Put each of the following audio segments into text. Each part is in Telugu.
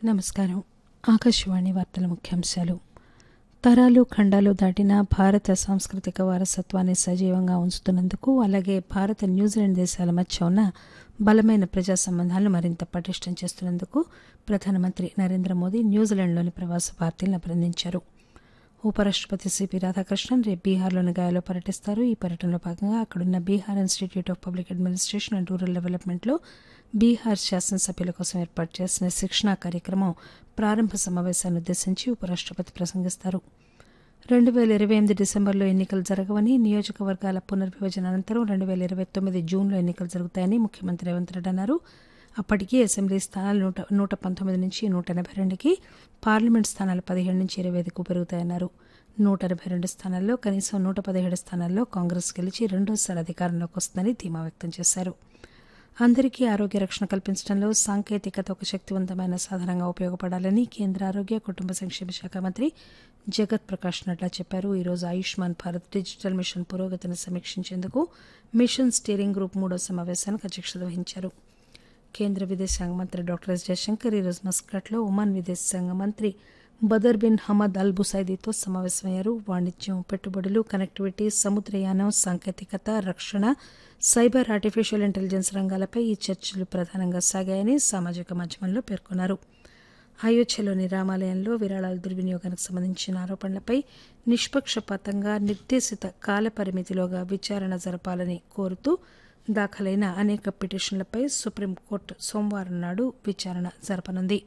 నమస్కారం ఆకాశవాణి వార్తల ముఖ్యాంశాలు తరాలు ఖండాలు దాటిన భారత సాంస్కృతిక వారసత్వాన్ని సజీవంగా ఉంచుతున్నందుకు అలాగే భారత న్యూజిలాండ్ దేశాల మధ్య ఉన్న బలమైన ప్రజా సంబంధాలను మరింత పటిష్టం చేస్తున్నందుకు ప్రధానమంత్రి నరేంద్ర మోదీ న్యూజిలాండ్లోని ప్రవాస భారతీయులను అభినందించారు ఉపరాష్టపతి సిపి రాధాకృష్ణన్ రేపు బీహార్లోని గయాలో పర్యటిస్తారు ఈ పర్యటనలో భాగంగా అక్కడున్న Bihar institute of public administration and rural డెవలప్మెంట్లో బీహార్ శాసనసభ్యుల కోసం ఏర్పాటు చేసిన శిక్షణా కార్యక్రమం ప్రారంభ సమావేశాన్ని ఉద్దేశించి ఉపరాష్టపతి ప్రసంగిస్తారు రెండు పేల ఇరవై ఎనిమిది డిసెంబర్లో ఎన్నికలు జరగవని నియోజకవర్గాల పునర్విభజన అనంతరం రెండు పేల ఇరవై తొమ్మిది జూన్లో ఎన్నికలు జరుగుతాయని ముఖ్యమంత్రి రేవంత్ రెడ్డి అన్నారు అప్పటికి అసెంబ్లీ స్థానాలు నూట నూట పంతొమ్మిది నుంచి నూట ఎనభై రెండుకి పార్లమెంట్ స్థానాలు పదిహేడు నుంచి ఇరవై ఐదుకు పెరుగుతాయన్నారు నూట ఎనభై రెండు స్థానాల్లో కనీసం నూట పదిహేడు స్థానాల్లో కాంగ్రెస్ గెలిచి రెండోసారి అధికారంలోకి వస్తుందని ధీమా వ్యక్తం చేశారు అందరికీ ఆరోగ్య రక్షణ కల్పించడంలో సాంకేతికత ఒక శక్తివంతమైన సాధనంగా ఉపయోగపడాలని కేంద్ర ఆరోగ్య కుటుంబ సంక్షేమ శాఖ మంత్రి జగత్ ప్రకాష్ నడ్డా చెప్పారు ఈరోజు ఆయుష్మాన్ భారత్ డిజిటల్ మిషన్ పురోగతిని సమీక్షించేందుకు మిషన్ స్టీరింగ్ గ్రూప్ మూడో సమావేశానికి అధ్యక్షత వహించారు కేంద్ర విదేశాంగ మంత్రి డాక్టర్ ఎస్ జయశంకర్ ఈరోజు మస్కట్లో ఒమాన్ విదేశాంగ మంత్రి బదర్ బిన్ హమద్ అల్ బుసైదీతో సమావేశమయ్యారు వాణిజ్యం పెట్టుబడులు కనెక్టివిటీ సముద్రయానం సాంకేతికత రక్షణ సైబర్ ఆర్టిఫిషియల్ ఇంటెలిజెన్స్ రంగాలపై ఈ చర్చలు ప్రధానంగా సాగాయని సామాజిక మాధ్యమంలో పేర్కొన్నారు అయోధ్యలోని రామాలయంలో విరాళాల దుర్వినియోగానికి సంబంధించిన ఆరోపణలపై నిష్పక్షపాతంగా నిర్దేశిత కాల పరిమితిలోగా విచారణ జరపాలని కోరుతూ దాఖలైన అనేక పిటిషన్లపై సుప్రీంకోర్టు సోమవారం నాడు విచారణ జరపనుంది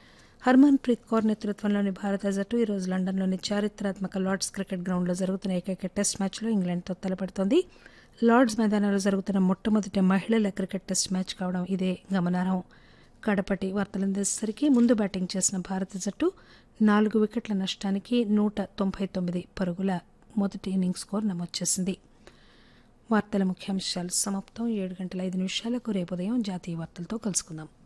హర్మన్ ప్రీత్ కౌర్ నేతృత్వంలోని భారత జట్టు ఈరోజు లండన్లోని చారిత్రాత్మక లార్డ్స్ క్రికెట్ గ్రౌండ్లో జరుగుతున్న ఏకైక టెస్ట్ మ్యాచ్లో ఇంగ్లాండ్తో తలపడుతోంది లార్డ్స్ మైదానంలో జరుగుతున్న మొట్టమొదటి మహిళల క్రికెట్ టెస్ట్ మ్యాచ్ కావడం ఇదే గమనార్హం కడపటి వార్తలందేసరికి ముందు బ్యాటింగ్ చేసిన భారత జట్టు నాలుగు వికెట్ల నష్టానికి నూట తొంభై తొమ్మిది పరుగుల మొదటి ఇన్నింగ్స్ స్కోర్ నమోదు చేసింది వార్తల ముఖ్యాంశాలు సమాప్తం ఏడు గంటల ఐదు నిమిషాలకు రేపు ఉదయం జాతీయ వార్తలతో కలుసుకుందాం